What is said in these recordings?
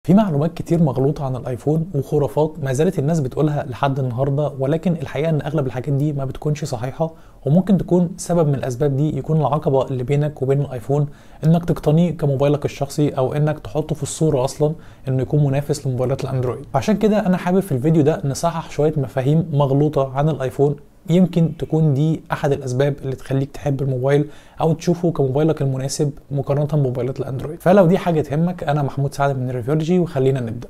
في معلومات كتير مغلوطة عن الايفون وخرافات ما زالت الناس بتقولها لحد النهاردة ولكن الحقيقة ان اغلب الحاجات دي ما بتكونش صحيحة وممكن تكون سبب من الاسباب دي يكون العقبة اللي بينك وبين الايفون انك تقتنيه كموبايلك الشخصي او انك تحطه في الصورة اصلا انه يكون منافس لموبايلات الاندرويد عشان كده انا حابب في الفيديو ده نصحح شوية مفاهيم مغلوطة عن الايفون يمكن تكون دي احد الاسباب اللي تخليك تحب الموبايل او تشوفه كموبايلك المناسب مقارنه بموبايلات الاندرويد فلو دي حاجه تهمك انا محمود سعد من ريفيولوجي وخلينا نبدا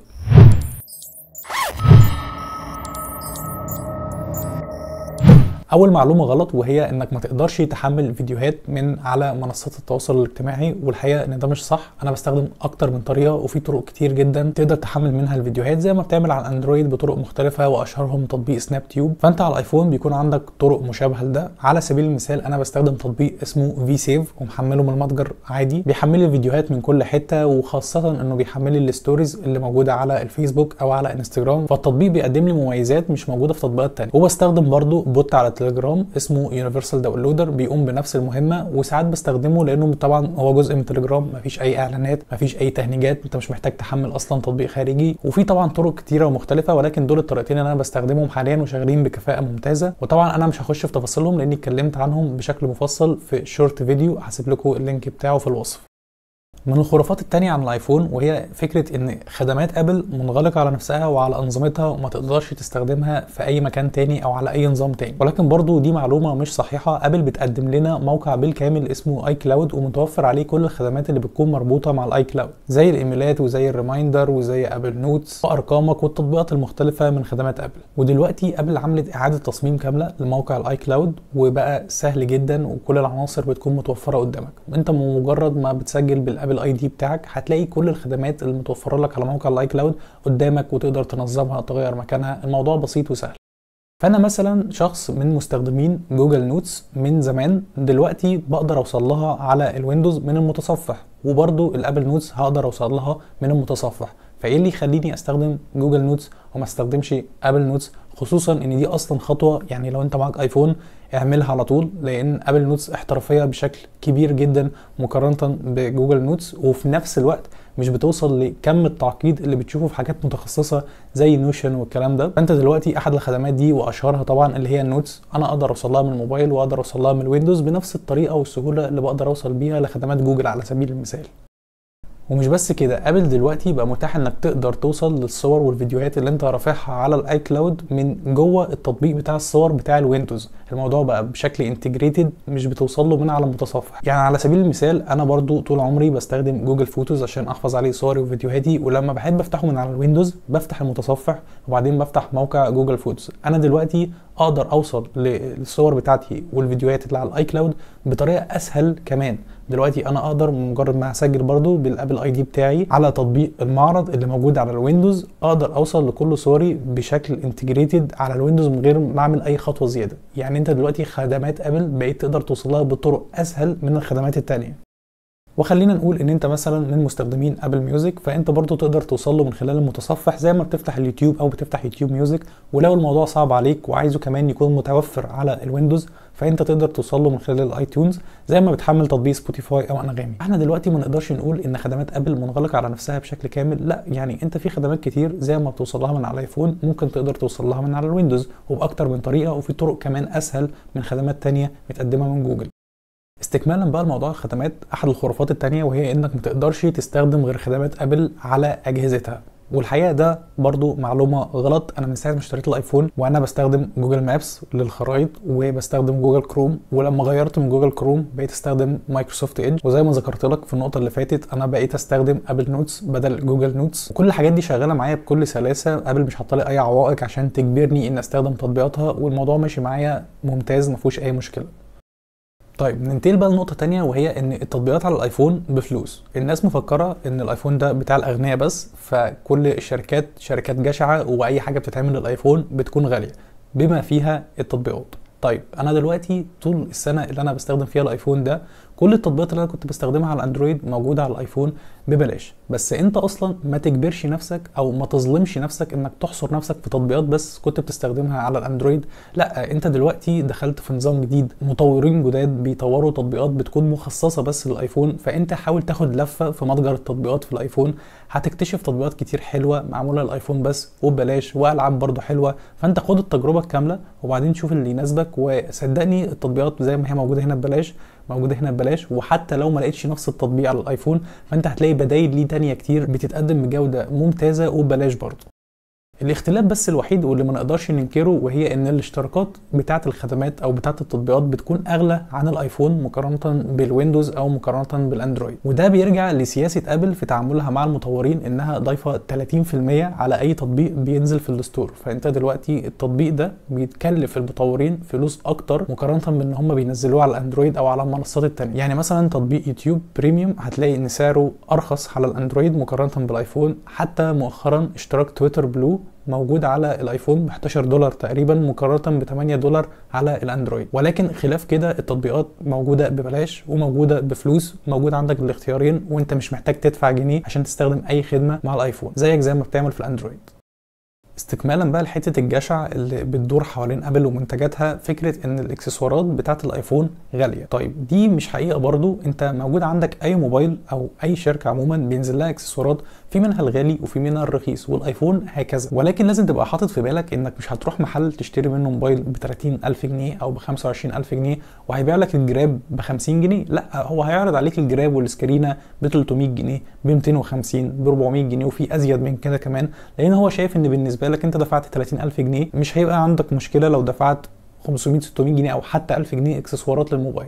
اول معلومه غلط وهي انك ما تقدرش تحمل فيديوهات من على منصات التواصل الاجتماعي والحقيقه ان ده مش صح انا بستخدم اكتر من طريقه وفي طرق كتير جدا تقدر تحمل منها الفيديوهات زي ما بتعمل على الاندرويد بطرق مختلفه واشهرهم تطبيق سناب تيوب فانت على الايفون بيكون عندك طرق مشابهه لده على سبيل المثال انا بستخدم تطبيق اسمه في سيف ومحمله من المتجر عادي بيحمل لي الفيديوهات من كل حته وخاصه انه بيحمل لي الستوريز اللي موجوده على الفيسبوك او على انستجرام فالتطبيق بيقدم لي مميزات مش موجوده في تطبيقات تانية وبستخدم برضو بوت على تليجرام اسمه يونيفرسال داونلودر بيقوم بنفس المهمه وساعات بستخدمه لانه طبعا هو جزء من تليجرام مفيش اي اعلانات مفيش اي تهنيجات انت مش محتاج تحمل اصلا تطبيق خارجي وفي طبعا طرق كتيره ومختلفه ولكن دول الطريقتين اللي انا بستخدمهم حاليا وشغالين بكفاءه ممتازه وطبعا انا مش هخش في تفاصيلهم لاني اتكلمت عنهم بشكل مفصل في شورت فيديو هسيب لكم اللينك بتاعه في الوصف من الخرافات التانية عن الايفون وهي فكرة ان خدمات ابل منغلقة على نفسها وعلى انظمتها وما تقدرش تستخدمها في اي مكان تاني او على اي نظام تاني ولكن برضو دي معلومة مش صحيحة ابل بتقدم لنا موقع بالكامل اسمه اي كلاود ومتوفر عليه كل الخدمات اللي بتكون مربوطة مع الاي كلاود زي الايميلات وزي الريمايندر وزي ابل نوتس وارقامك والتطبيقات المختلفة من خدمات ابل ودلوقتي ابل عملت اعادة تصميم كاملة لموقع الاي كلاود وبقى سهل جدا وكل العناصر بتكون متوفرة قدامك انت مجرد ما بتسجل بالابل اي دي بتاعك هتلاقي كل الخدمات اللي متوفره لك على موقع الاي كلاود قدامك وتقدر تنظمها تغير مكانها الموضوع بسيط وسهل فانا مثلا شخص من مستخدمين جوجل نوتس من زمان دلوقتي بقدر اوصل لها على الويندوز من المتصفح وبرضو الابل نوتس هقدر اوصل لها من المتصفح فايه اللي يخليني استخدم جوجل نوتس وما استخدمش ابل نوتس خصوصا ان دي اصلا خطوه يعني لو انت معاك ايفون اعملها على طول لان ابل نوتس احترافيه بشكل كبير جدا مقارنه بجوجل نوتس وفي نفس الوقت مش بتوصل لكم التعقيد اللي بتشوفه في حاجات متخصصه زي نوشن والكلام ده فانت دلوقتي احد الخدمات دي واشهرها طبعا اللي هي النوتس انا اقدر اوصل لها من الموبايل واقدر اوصل لها من الويندوز بنفس الطريقه والسهوله اللي بقدر اوصل بيها لخدمات جوجل على سبيل المثال ومش بس كده ابل دلوقتي بقى متاح انك تقدر توصل للصور والفيديوهات اللي انت رافعها على الاي كلاود من جوه التطبيق بتاع الصور بتاع الويندوز الموضوع بقى بشكل انتجريتد مش بتوصل له من على المتصفح يعني على سبيل المثال انا برضو طول عمري بستخدم جوجل فوتوز عشان احفظ عليه صوري وفيديوهاتي ولما بحب افتحه من على الويندوز بفتح المتصفح وبعدين بفتح موقع جوجل فوتوز انا دلوقتي اقدر اوصل للصور بتاعتي والفيديوهات اللي على الاي كلاود بطريقه اسهل كمان دلوقتي انا اقدر مجرد ما اسجل برضو بالابل اي دي بتاعي على تطبيق المعرض اللي موجود على الويندوز اقدر اوصل لكل صوري بشكل انتجريتد على الويندوز من غير ما اعمل اي خطوه زياده يعني انت دلوقتي خدمات ابل بقيت تقدر توصلها بطرق اسهل من الخدمات التانية وخلينا نقول ان انت مثلا من مستخدمين ابل ميوزك فانت برضو تقدر توصل له من خلال المتصفح زي ما بتفتح اليوتيوب او بتفتح يوتيوب ميوزك ولو الموضوع صعب عليك وعايزه كمان يكون متوفر على الويندوز فانت تقدر توصل له من خلال الايتونز زي ما بتحمل تطبيق سبوتيفاي او انغامي احنا دلوقتي ما نقدرش نقول ان خدمات ابل منغلقه على نفسها بشكل كامل لا يعني انت في خدمات كتير زي ما بتوصل لها من على الايفون ممكن تقدر توصل لها من على الويندوز وباكتر من طريقه وفي طرق كمان اسهل من خدمات تانية متقدمه من جوجل استكمالا بقى لموضوع الخدمات احد الخرافات التانية وهي انك ما تقدرش تستخدم غير خدمات ابل على اجهزتها والحقيقه ده برضو معلومه غلط انا من ساعه ما اشتريت الايفون وانا بستخدم جوجل مابس للخرائط وبستخدم جوجل كروم ولما غيرت من جوجل كروم بقيت استخدم مايكروسوفت ايدج وزي ما ذكرت لك في النقطه اللي فاتت انا بقيت استخدم ابل نوتس بدل جوجل نوتس وكل الحاجات دي شغاله معايا بكل سلاسه ابل مش حاطه لي اي عوائق عشان تجبرني ان استخدم تطبيقاتها والموضوع ماشي معايا ممتاز ما فيهوش اي مشكله طيب ننتقل بقى لنقطة تانية وهي إن التطبيقات على الأيفون بفلوس، الناس مفكرة إن الأيفون ده بتاع الأغنياء بس، فكل الشركات شركات جشعة وأي حاجة بتتعمل للأيفون بتكون غالية، بما فيها التطبيقات. طيب أنا دلوقتي طول السنة اللي أنا بستخدم فيها الأيفون ده كل التطبيقات اللي انا كنت بستخدمها على الاندرويد موجوده على الايفون ببلاش بس انت اصلا ما تجبرش نفسك او ما تظلمش نفسك انك تحصر نفسك في تطبيقات بس كنت بتستخدمها على الاندرويد لا انت دلوقتي دخلت في نظام جديد مطورين جداد بيطوروا تطبيقات بتكون مخصصه بس للايفون فانت حاول تاخد لفه في متجر التطبيقات في الايفون هتكتشف تطبيقات كتير حلوه معموله للايفون بس وببلاش والعاب برضو حلوه فانت خد التجربه الكامله وبعدين شوف اللي يناسبك وصدقني التطبيقات زي ما هي موجوده هنا ببلاش موجوده هنا ببلاش وحتى لو ما لقيتش نفس التطبيق على الايفون فانت هتلاقي بدايل ليه تانية كتير بتتقدم بجوده ممتازه وببلاش برضه الاختلاف بس الوحيد واللي ما نقدرش ننكره وهي ان الاشتراكات بتاعه الخدمات او بتاعه التطبيقات بتكون اغلى عن الايفون مقارنه بالويندوز او مقارنه بالاندرويد وده بيرجع لسياسه ابل في تعاملها مع المطورين انها ضايفه 30% على اي تطبيق بينزل في الستور فانت دلوقتي التطبيق ده بيتكلف المطورين فلوس اكتر مقارنه بان هم بينزلوه على الاندرويد او على المنصات التانية يعني مثلا تطبيق يوتيوب بريميوم هتلاقي ان سعره ارخص على الاندرويد مقارنه بالايفون حتى مؤخرا اشتراك تويتر بلو موجود على الايفون ب 11 دولار تقريبا مقارنه ب 8 دولار على الاندرويد ولكن خلاف كده التطبيقات موجوده ببلاش وموجوده بفلوس موجود عندك الاختيارين وانت مش محتاج تدفع جنيه عشان تستخدم اي خدمه مع الايفون زيك زي ما بتعمل في الاندرويد استكمالا بقى لحته الجشع اللي بتدور حوالين ابل ومنتجاتها فكره ان الاكسسوارات بتاعه الايفون غاليه طيب دي مش حقيقه برضو انت موجود عندك اي موبايل او اي شركه عموما بينزل لها اكسسوارات في منها الغالي وفي منها الرخيص والايفون هكذا ولكن لازم تبقى حاطط في بالك انك مش هتروح محل تشتري منه موبايل ب 30000 جنيه او ب 25000 جنيه وهيبيع لك الجراب ب 50 جنيه لا هو هيعرض عليك الجراب والسكرينه ب 300 جنيه ب 250 ب 400 جنيه وفي ازيد من كده كمان لان هو شايف ان بالنسبه لك انت دفعت 30000 جنيه مش هيبقى عندك مشكله لو دفعت 500 600 جنيه او حتى 1000 جنيه اكسسوارات للموبايل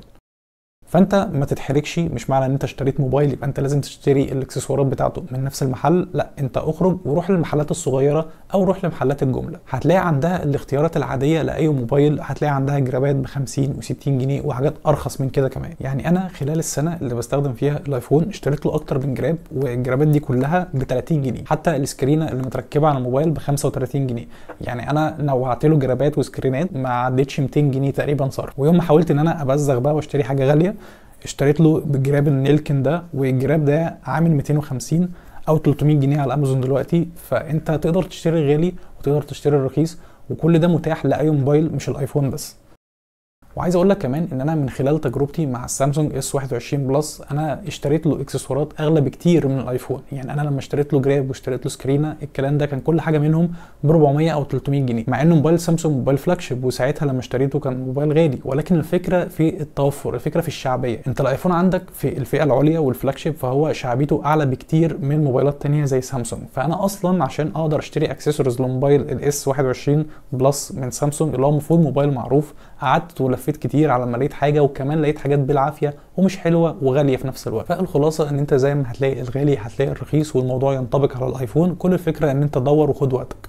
فانت ما تتحركش مش معنى ان انت اشتريت موبايل يبقى انت لازم تشتري الاكسسوارات بتاعته من نفس المحل لا انت اخرج وروح للمحلات الصغيره او روح لمحلات الجمله هتلاقي عندها الاختيارات العاديه لاي موبايل هتلاقي عندها جرابات ب 50 و60 جنيه وحاجات ارخص من كده كمان يعني انا خلال السنه اللي بستخدم فيها الايفون اشتريت له اكتر من جراب والجرابات دي كلها ب 30 جنيه حتى السكرينه اللي متركبه على الموبايل ب 35 جنيه يعني انا نوعت له جرابات وسكرينات ما عدتش 200 جنيه تقريبا صرف ويوم ما حاولت ان انا ابزغ بقى واشتري حاجه غاليه اشتريت له بالجراب النيلكن ده والجراب ده عامل 250 او 300 جنيه على امازون دلوقتي فانت تقدر تشتري الغالي وتقدر تشتري الرخيص وكل ده متاح لاي موبايل مش الايفون بس وعايز اقول لك كمان ان انا من خلال تجربتي مع السامسونج اس 21 بلس انا اشتريت له اكسسوارات اغلى بكتير من الايفون يعني انا لما اشتريت له جراب واشتريت له سكرينه الكلام ده كان كل حاجه منهم ب 400 او 300 جنيه مع انه موبايل سامسونج موبايل فلاج شيب وساعتها لما اشتريته كان موبايل غالي ولكن الفكره في التوفر الفكره في الشعبيه انت الايفون عندك في الفئه العليا والفلاج شيب فهو شعبيته اعلى بكتير من موبايلات تانية زي سامسونج فانا اصلا عشان اقدر اشتري اكسسوارز لموبايل الاس 21 بلس من سامسونج اللي هو المفروض موبايل معروف قعدت ولفيت كتير على ما لقيت حاجه وكمان لقيت حاجات بالعافيه ومش حلوه وغاليه في نفس الوقت فالخلاصه ان انت زي ما هتلاقي الغالي هتلاقي الرخيص والموضوع ينطبق على الايفون كل الفكره ان انت تدور وخد وقتك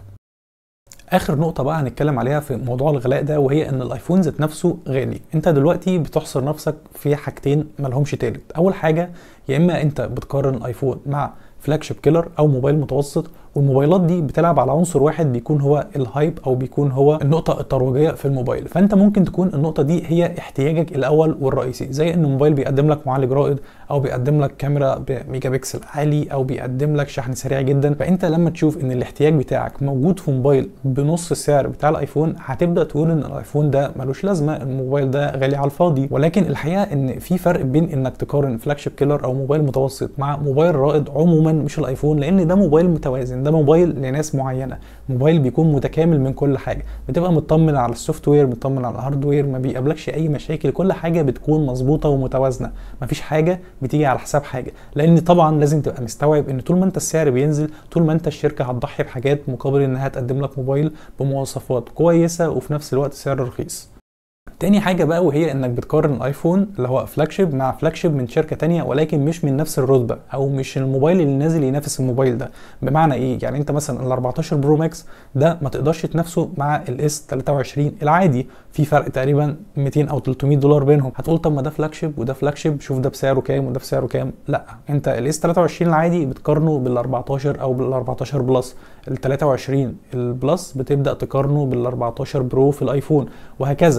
اخر نقطه بقى هنتكلم عليها في موضوع الغلاء ده وهي ان الايفون ذات نفسه غالي انت دلوقتي بتحصر نفسك في حاجتين ملهمش تالت اول حاجه يا اما انت بتقارن الايفون مع فلاج شيب كيلر او موبايل متوسط والموبايلات دي بتلعب على عنصر واحد بيكون هو الهايب او بيكون هو النقطه الترويجيه في الموبايل فانت ممكن تكون النقطه دي هي احتياجك الاول والرئيسي زي ان الموبايل بيقدم لك معالج رائد او بيقدم لك كاميرا بميجا بكسل عالي او بيقدم لك شحن سريع جدا فانت لما تشوف ان الاحتياج بتاعك موجود في موبايل بنص السعر بتاع الايفون هتبدا تقول ان الايفون ده ملوش لازمه الموبايل ده غالي على الفاضي ولكن الحقيقه ان في فرق بين انك تقارن فلاج شيب كيلر او موبايل متوسط مع موبايل رائد عموما مش الايفون لان ده موبايل متوازن ده موبايل لناس معينه موبايل بيكون متكامل من كل حاجه بتبقى مطمن على السوفت وير مطمن على الهاردوير ما بيقابلكش اي مشاكل كل حاجه بتكون مظبوطه ومتوازنه مفيش حاجه بتيجي على حساب حاجه لان طبعا لازم تبقى مستوعب ان طول ما انت السعر بينزل طول ما انت الشركه هتضحي بحاجات مقابل انها تقدم لك موبايل بمواصفات كويسه وفي نفس الوقت سعر رخيص تاني حاجة بقى وهي انك بتقارن الايفون اللي هو فلاج شيب مع فلاج شيب من شركة تانية ولكن مش من نفس الرتبة او مش الموبايل اللي نازل ينافس الموبايل ده بمعنى ايه يعني انت مثلا ال 14 برو ماكس ده ما تقدرش تنافسه مع الاس 23 العادي في فرق تقريبا 200 او 300 دولار بينهم هتقول طب ما ده فلاج شيب وده فلاج شيب شوف ده بسعره كام وده بسعره كام لا انت الاس 23 العادي بتقارنه بال 14 او بال 14 بلس ال 23 البلس بتبدا تقارنه بال 14 برو في الايفون وهكذا انت دلوقتي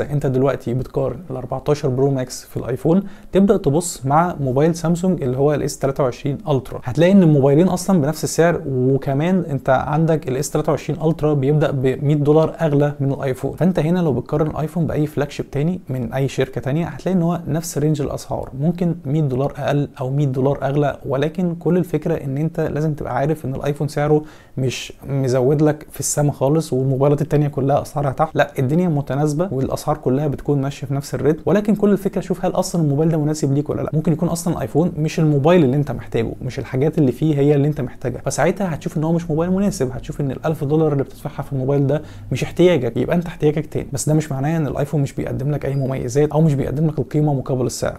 دلوقتي بتقارن ال 14 برو ماكس في الايفون تبدا تبص مع موبايل سامسونج اللي هو الاس 23 الترا هتلاقي ان الموبايلين اصلا بنفس السعر وكمان انت عندك الاس 23 الترا بيبدا ب 100 دولار اغلى من الايفون فانت هنا لو بتقارن الايفون باي فلاج شيب تاني من اي شركه تانية هتلاقي ان هو نفس رينج الاسعار ممكن 100 دولار اقل او 100 دولار اغلى ولكن كل الفكره ان انت لازم تبقى عارف ان الايفون سعره مش مزود لك في السما خالص والموبايلات التانية كلها اسعارها تحت لا الدنيا متناسبه والاسعار كلها بتكون ماشيه في نفس الريت ولكن كل الفكره شوف هل اصلا الموبايل ده مناسب ليك ولا لا ممكن يكون اصلا الايفون مش الموبايل اللي انت محتاجه مش الحاجات اللي فيه هي اللي انت محتاجها فساعتها هتشوف ان هو مش موبايل مناسب هتشوف ان ال 1000 دولار اللي بتدفعها في الموبايل ده مش احتياجك يبقى انت احتياجك تاني بس ده مش معناه ان الايفون مش بيقدم لك اي مميزات او مش بيقدم لك القيمه مقابل السعر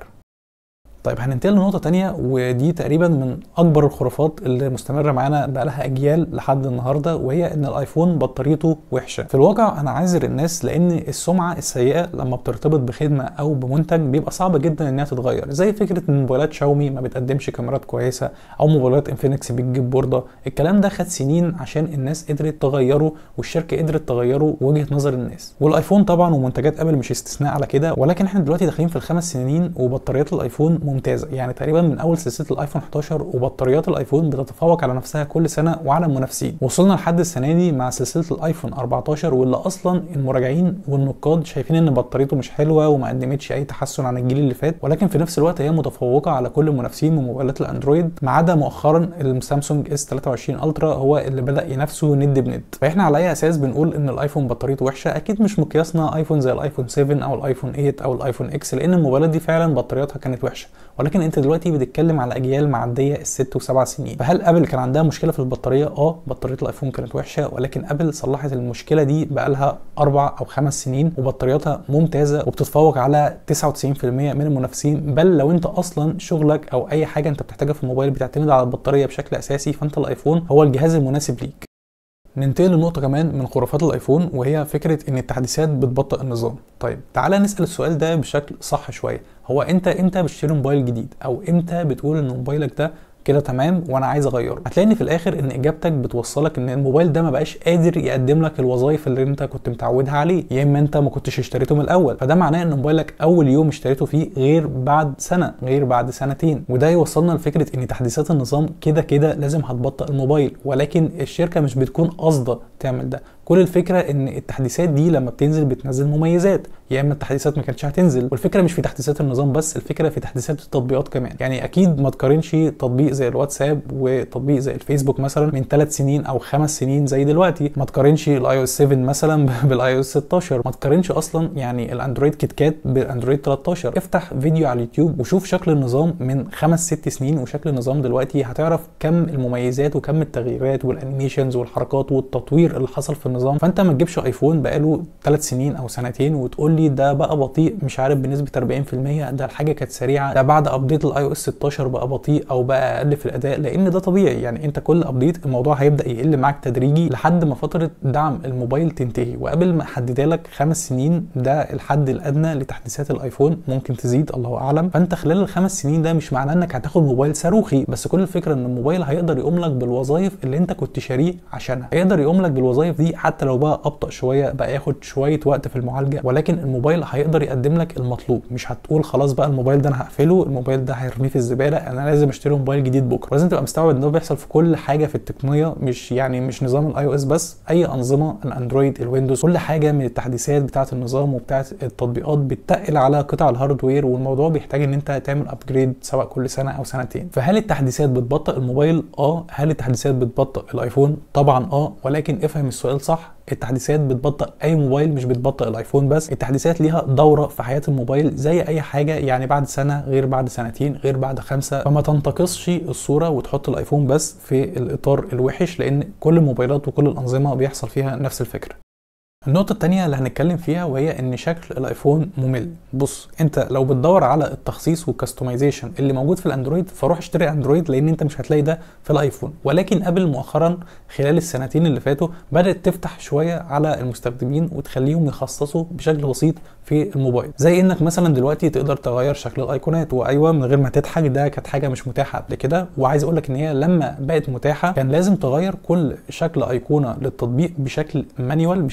طيب هننتقل لنقطة تانية ودي تقريبا من أكبر الخرافات اللي مستمرة معانا بقالها أجيال لحد النهاردة وهي إن الأيفون بطاريته وحشة. في الواقع أنا عاذر الناس لأن السمعة السيئة لما بترتبط بخدمة أو بمنتج بيبقى صعب جدا إنها تتغير، زي فكرة إن موبايلات شاومي ما بتقدمش كاميرات كويسة أو موبايلات انفينكس بتجيب بوردة، الكلام ده خد سنين عشان الناس قدرت تغيره والشركة قدرت تغيره وجهة نظر الناس. والأيفون طبعا ومنتجات أبل مش استثناء على كده ولكن إحنا دلوقتي داخلين في الخمس سنين وبطاريات الأيفون ممتازه يعني تقريبا من اول سلسله الايفون 11 وبطاريات الايفون بتتفوق على نفسها كل سنه وعلى المنافسين وصلنا لحد السنه دي مع سلسله الايفون 14 واللي اصلا المراجعين والنقاد شايفين ان بطاريته مش حلوه وما قدمتش اي تحسن عن الجيل اللي فات ولكن في نفس الوقت هي متفوقه على كل المنافسين من موبايلات الاندرويد ما عدا مؤخرا السامسونج اس 23 الترا هو اللي بدا ينافسه ند بند فاحنا على اي اساس بنقول ان الايفون بطاريته وحشه اكيد مش مقياسنا ايفون زي الايفون 7 او الايفون 8 او الايفون اكس لان الموبايلات دي فعلا بطارياتها كانت وحشه ولكن انت دلوقتي بتتكلم على اجيال معديه الست وسبع سنين فهل ابل كان عندها مشكله في البطاريه اه بطاريه الايفون كانت وحشه ولكن ابل صلحت المشكله دي بقالها اربع او خمس سنين وبطارياتها ممتازه وبتتفوق على 99% من المنافسين بل لو انت اصلا شغلك او اي حاجه انت بتحتاجها في الموبايل بتعتمد على البطاريه بشكل اساسي فانت الايفون هو الجهاز المناسب ليك ننتقل لنقطة كمان من خرافات الايفون وهي فكرة ان التحديثات بتبطئ النظام. طيب تعالى نسأل السؤال ده بشكل صح شوية، هو انت امتى بتشتري موبايل جديد؟ او امتى بتقول ان موبايلك ده كده تمام وانا عايز اغيره هتلاقي ان في الاخر ان اجابتك بتوصلك ان الموبايل ده ما بقاش قادر يقدم لك الوظائف اللي انت كنت متعودها عليه يا اما انت ما كنتش اشتريته من الاول فده معناه ان موبايلك اول يوم اشتريته فيه غير بعد سنه غير بعد سنتين وده يوصلنا لفكره ان تحديثات النظام كده كده لازم هتبطئ الموبايل ولكن الشركه مش بتكون قاصده تعمل ده كل الفكره ان التحديثات دي لما بتنزل بتنزل مميزات يا اما التحديثات ما كانتش هتنزل والفكره مش في تحديثات النظام بس الفكره في تحديثات التطبيقات كمان يعني اكيد ما تقارنش تطبيق زي الواتساب وتطبيق زي الفيسبوك مثلا من ثلاث سنين او خمس سنين زي دلوقتي ما تقارنش الاي او اس 7 مثلا بالاي او اس 16 ما تقارنش اصلا يعني الاندرويد كيت كات بالاندرويد 13 افتح فيديو على اليوتيوب وشوف شكل النظام من خمس ست سنين وشكل النظام دلوقتي هتعرف كم المميزات وكم التغييرات والانيميشنز والحركات والتطوير اللي حصل في النظام فانت ما تجيبش ايفون بقاله ثلاث سنين او سنتين وتقول لي ده بقى بطيء مش عارف بنسبه 40% ده الحاجه كانت سريعه ده بعد ابديت الاي او اس 16 بقى بطيء او بقى اقل في الاداء لان ده طبيعي يعني انت كل ابديت الموضوع هيبدا يقل معاك تدريجي لحد ما فتره دعم الموبايل تنتهي وقبل ما احددها لك خمس سنين ده الحد الادنى لتحديثات الايفون ممكن تزيد الله اعلم فانت خلال الخمس سنين ده مش معناه انك هتاخد موبايل صاروخي بس كل الفكره ان الموبايل هيقدر يقوم لك بالوظائف اللي انت كنت شاريه عشانها هيقدر يقوم لك بالوظائف دي حتى لو بقى ابطا شويه بقى ياخد شويه وقت في المعالجه ولكن الموبايل هيقدر يقدم لك المطلوب مش هتقول خلاص بقى الموبايل ده انا هقفله الموبايل ده هيرميه في الزباله انا لازم اشتري موبايل جديد بكره لازم تبقى مستوعب ان ده بيحصل في كل حاجه في التقنيه مش يعني مش نظام الاي او اس بس اي انظمه الاندرويد الويندوز كل حاجه من التحديثات بتاعه النظام وبتاعه التطبيقات بتتقل على قطع الهاردوير والموضوع بيحتاج ان انت تعمل ابجريد سواء كل سنه او سنتين فهل التحديثات بتبطئ الموبايل اه هل التحديثات بتبطئ الايفون طبعا اه ولكن افهم السؤال صح التحديثات بتبطئ اي موبايل مش بتبطئ الايفون بس التحديثات ليها دوره في حياه الموبايل زي اي حاجه يعني بعد سنه غير بعد سنتين غير بعد خمسه فما تنتقصش الصوره وتحط الايفون بس في الاطار الوحش لان كل الموبايلات وكل الانظمه بيحصل فيها نفس الفكره النقطة التانية اللي هنتكلم فيها وهي ان شكل الايفون ممل بص انت لو بتدور على التخصيص والكستمايزيشن اللي موجود في الاندرويد فروح اشتري اندرويد لان انت مش هتلاقي ده في الايفون ولكن ابل مؤخرا خلال السنتين اللي فاتوا بدات تفتح شويه على المستخدمين وتخليهم يخصصوا بشكل بسيط في الموبايل زي انك مثلا دلوقتي تقدر تغير شكل الايقونات وايوه من غير ما تضحك ده كانت حاجه مش متاحه قبل كده وعايز اقول لك ان هي لما بقت متاحه كان لازم تغير كل شكل ايقونه للتطبيق بشكل مانيوال بشكل يدوي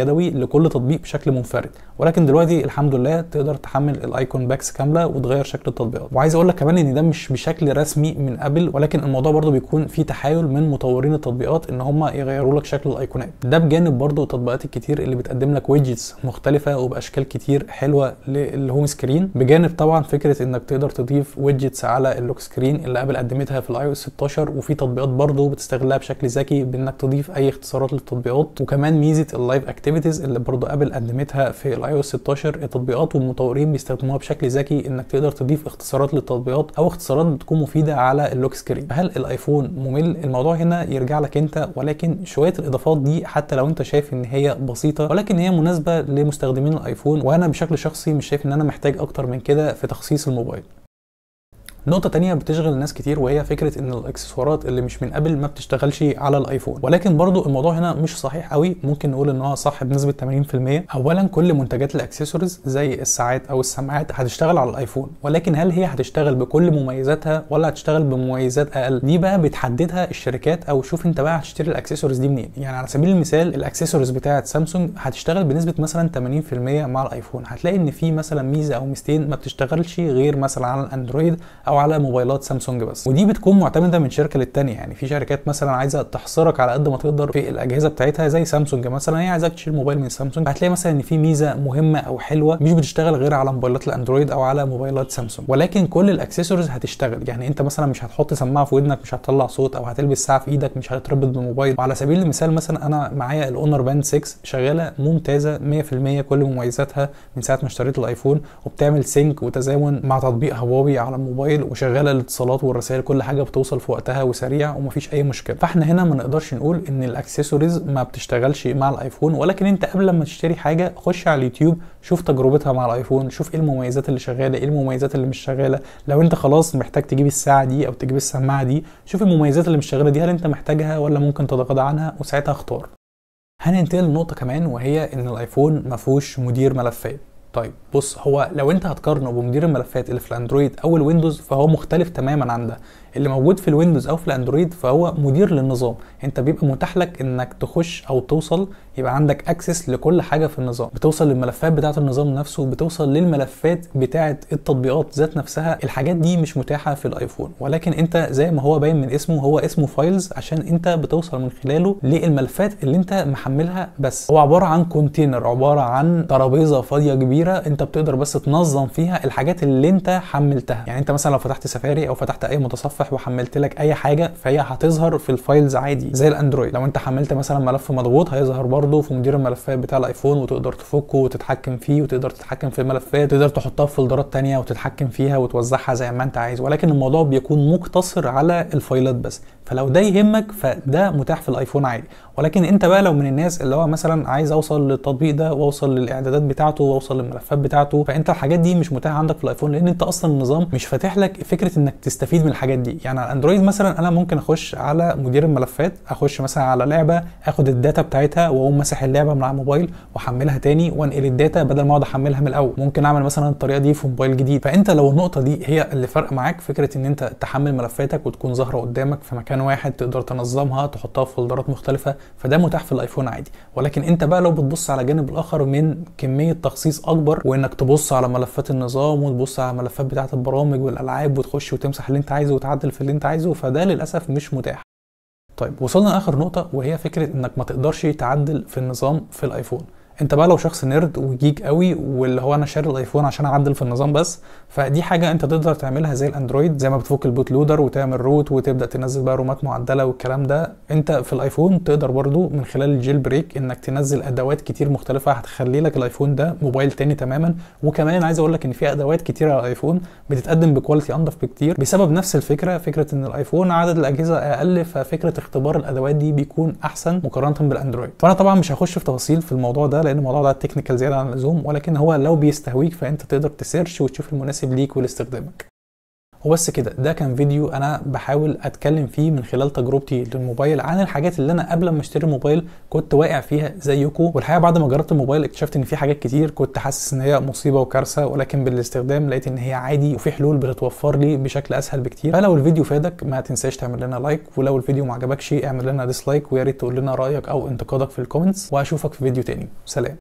يدوي لكل تطبيق بشكل منفرد ولكن دلوقتي الحمد لله تقدر تحمل الايكون باكس كامله وتغير شكل التطبيقات وعايز اقول لك كمان ان ده مش بشكل رسمي من ابل ولكن الموضوع برضو بيكون في تحايل من مطورين التطبيقات ان هم يغيروا لك شكل الايقونات ده بجانب برضو التطبيقات الكتير اللي بتقدم لك ويدجتس مختلفه وباشكال كتير حلوه للهوم سكرين بجانب طبعا فكره انك تقدر تضيف ويدجتس على اللوك سكرين اللي ابل قدمتها في الاي او اس 16 وفي تطبيقات برضو بتستغلها بشكل ذكي بانك تضيف اي اختصارات للتطبيقات وكمان ميزه اللايف اكتيفيتيز اللي برضو ابل قدمتها في الاي او اس 16 التطبيقات والمطورين بيستخدموها بشكل ذكي انك تقدر تضيف اختصارات للتطبيقات او اختصارات بتكون مفيده على اللوك سكرين هل الايفون ممل الموضوع هنا يرجع لك انت ولكن شويه الاضافات دي حتى لو انت شايف ان هي بسيطه ولكن هي مناسبه لمستخدمين الايفون وانا بشكل شخصي مش شايف ان انا محتاج اكتر من كده في تخصيص الموبايل نقطة تانية بتشغل ناس كتير وهي فكرة ان الاكسسوارات اللي مش من ابل ما بتشتغلش على الايفون ولكن برضو الموضوع هنا مش صحيح قوي ممكن نقول ان هو صح بنسبة 80% اولا كل منتجات الاكسسوارز زي الساعات او السماعات هتشتغل على الايفون ولكن هل هي هتشتغل بكل مميزاتها ولا هتشتغل بمميزات اقل دي بقى بتحددها الشركات او شوف انت بقى هتشتري الاكسسوارز دي منين يعني على سبيل المثال الاكسسوارز بتاعه سامسونج هتشتغل بنسبة مثلا 80% مع الايفون هتلاقي ان في مثلا ميزة او ميزتين ما بتشتغلش غير مثلا على الاندرويد او على موبايلات سامسونج بس ودي بتكون معتمده من شركه للتانيه يعني في شركات مثلا عايزه تحصرك على قد ما تقدر في الاجهزه بتاعتها زي سامسونج مثلا هي عايزاك تشيل موبايل من سامسونج هتلاقي مثلا ان في ميزه مهمه او حلوه مش بتشتغل غير على موبايلات الاندرويد او على موبايلات سامسونج ولكن كل الاكسسوارز هتشتغل يعني انت مثلا مش هتحط سماعه في ودنك مش هتطلع صوت او هتلبس ساعه في ايدك مش هتربط بالموبايل وعلى سبيل المثال مثلا انا معايا الاونر باند 6 شغاله ممتازه 100% كل مميزاتها من ساعه ما اشتريت الايفون وبتعمل سينك وتزامن مع تطبيق هواوي على الموبايل وشغاله الاتصالات والرسائل كل حاجه بتوصل في وقتها وسريع ومفيش اي مشكله فاحنا هنا ما نقدرش نقول ان الاكسسوارز ما بتشتغلش مع الايفون ولكن انت قبل ما تشتري حاجه خش على اليوتيوب شوف تجربتها مع الايفون شوف ايه المميزات اللي شغاله ايه المميزات اللي مش شغاله لو انت خلاص محتاج تجيب الساعه دي او تجيب السماعه دي شوف المميزات اللي مش شغاله دي هل انت محتاجها ولا ممكن تتغاضى عنها وساعتها اختار هننتقل لنقطه كمان وهي ان الايفون ما فيهوش مدير ملفات طيب بص هو لو انت هتقارنه بمدير الملفات اللي في الاندرويد او الويندوز فهو مختلف تماما عن ده اللي موجود في الويندوز او في الاندرويد فهو مدير للنظام انت بيبقى متاح لك انك تخش او توصل يبقى عندك اكسس لكل حاجه في النظام بتوصل للملفات بتاعه النظام نفسه بتوصل للملفات بتاعه التطبيقات ذات نفسها الحاجات دي مش متاحه في الايفون ولكن انت زي ما هو باين من اسمه هو اسمه فايلز عشان انت بتوصل من خلاله للملفات اللي انت محملها بس هو عباره عن كونتينر عباره عن ترابيزه فاضيه كبيره انت بتقدر بس تنظم فيها الحاجات اللي انت حملتها يعني انت مثلا لو فتحت سفاري او فتحت اي متصفح وحملت لك اي حاجه فهي هتظهر في الفايلز عادي زي الاندرويد لو انت حملت مثلا ملف مضغوط هيظهر برضه في مدير الملفات بتاع الايفون وتقدر تفكه وتتحكم فيه وتقدر تتحكم في الملفات تقدر تحطها في فولدرات تانية وتتحكم فيها وتوزعها زي ما انت عايز ولكن الموضوع بيكون مقتصر على الفايلات بس فلو ده يهمك فده متاح في الايفون عادي ولكن انت بقى لو من الناس اللي هو مثلا عايز اوصل للتطبيق ده واوصل للاعدادات بتاعته واوصل للملفات بتاعته فانت الحاجات دي مش متاحه عندك في الايفون لان انت اصلا النظام مش فاتح لك فكره انك تستفيد من الحاجات دي يعني على الاندرويد مثلا انا ممكن اخش على مدير الملفات اخش مثلا على لعبه اخد الداتا بتاعتها واقوم ماسح اللعبه من على الموبايل واحملها تاني وانقل الداتا بدل ما اقعد احملها من الاول ممكن اعمل مثلا الطريقه دي في موبايل جديد فانت لو النقطه دي هي اللي فرق معاك فكره ان انت تحمل ملفاتك وتكون ظاهره قدامك في مكان واحد تقدر تنظمها تحطها في فولدرات مختلفه فده متاح في الايفون عادي ولكن انت بقى لو بتبص على الجانب الاخر من كميه تخصيص اكبر وانك تبص على ملفات النظام وتبص على الملفات بتاعه البرامج والالعاب وتخش وتمسح اللي انت عايزه وتعدل في اللي انت عايزه فده للاسف مش متاح طيب وصلنا لاخر نقطه وهي فكره انك ما تقدرش تعدل في النظام في الايفون انت بقى لو شخص نيرد وجيك قوي واللي هو انا شاري الايفون عشان اعدل في النظام بس فدي حاجه انت تقدر تعملها زي الاندرويد زي ما بتفك البوت لودر وتعمل روت وتبدا تنزل بقى رومات معدله والكلام ده انت في الايفون تقدر برضو من خلال الجيل بريك انك تنزل ادوات كتير مختلفه هتخلي لك الايفون ده موبايل تاني تماما وكمان عايز اقول لك ان في ادوات كتير على الايفون بتتقدم بكواليتي انضف بكتير بسبب نفس الفكره فكره ان الايفون عدد الاجهزه اقل ففكره اختبار الادوات دي بيكون احسن مقارنه بالاندرويد فانا طبعا مش هخش في تفاصيل في الموضوع ده لان الموضوع ده تكنيكال زياده عن اللزوم ولكن هو لو بيستهويك فانت تقدر تسيرش وتشوف المناسب ليك ولاستخدامك وبس كده ده كان فيديو انا بحاول اتكلم فيه من خلال تجربتي للموبايل عن الحاجات اللي انا قبل ما اشتري الموبايل كنت واقع فيها زيكم والحقيقه بعد ما جربت الموبايل اكتشفت ان في حاجات كتير كنت حاسس ان هي مصيبه وكارثه ولكن بالاستخدام لقيت ان هي عادي وفي حلول بتتوفر لي بشكل اسهل بكتير فلو الفيديو فادك ما تنساش تعمل لنا لايك ولو الفيديو ما عجبكش اعمل لنا ديسلايك ويا ريت تقول لنا رايك او انتقادك في الكومنتس واشوفك في فيديو تاني سلام